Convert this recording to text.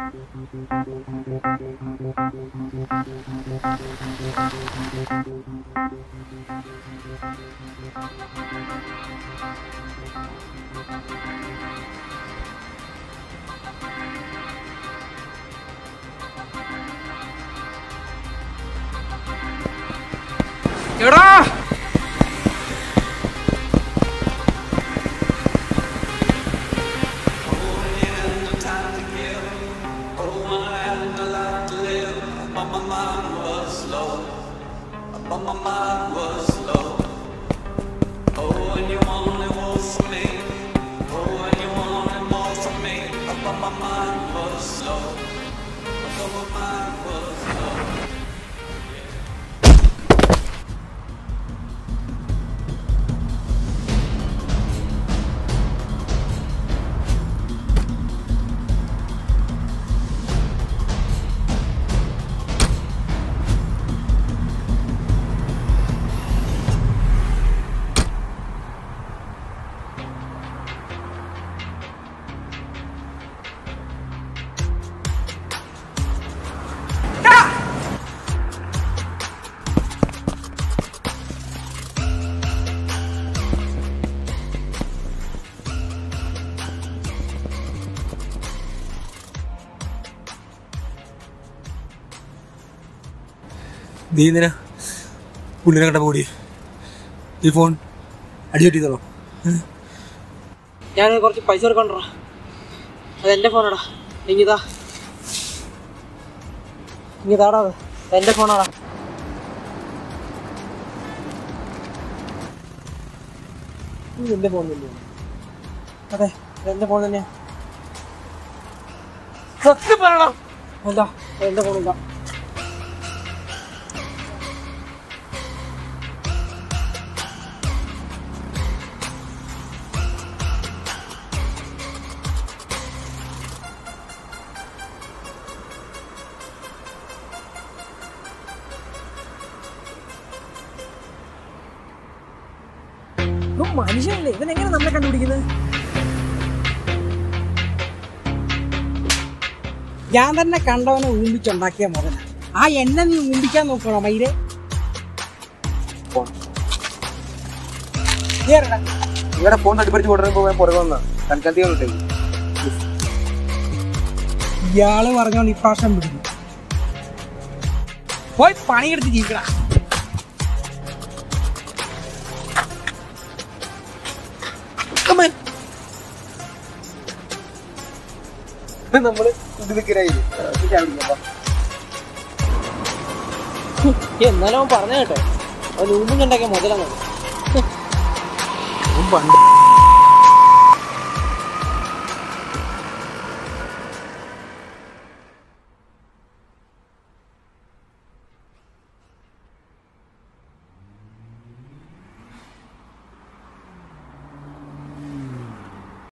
എടാ നീ എന്തിനാ പുള്ളിനെ കണ്ട കൂടി ഈ ഫോൺ അടി പറ്റിയതോ ഞാൻ കുറച്ച് പൈസ കൊടുക്കണ്ടാ അത് എൻ്റെ ഫോണാടാ ഇങ്ങിതാ ഇങ്ങിതാടാ അത് എൻ്റെ ഫോണാടാ ഇത് എൻ്റെ ഫോൺ തന്നെയാണ് അതെ ഇത് എൻ്റെ ഫോൺ തന്നെയാ സത്യം പറയണം അല്ല ഇത് എൻ്റെ ഫോണില്ല ഇവൻ മനുഷ്യനല്ലേ ഇവൻ എങ്ങനെ നമ്മളെ കണ്ടുപിടിക്കുന്നത് ഞാൻ തന്നെ കണ്ടവനെ ഊമ്പിച്ചുണ്ടാക്കിയ മുതല ആ എന്നെ നീ ഊമ്പിക്കാൻ നോക്കണോ മയില് കേറടാ. നിങ്ങളുടെ ഫോൺ അടിപ്പടിച്ച് കൊണ്ടുവരുമ്പോ ഞാൻ പുറകെ വന്നാ തൽക്കാലത്തേക്ക് വന്നിട്ടേ ഇയാള് പറഞ്ഞോണ്ട് ഇപ്രാവശ്യം പിടിക്കും പോയി പണിയെടുത്ത് ജീവിക്കടാ നമ്മള് കുടിനിക്കരായില്ലേ എന്നാലും അവൻ പറഞ്ഞു കേട്ടോ അവൻ ഊമ്പിച്ചുണ്ടാക്കിയ മുതലാണ് പണ്ട്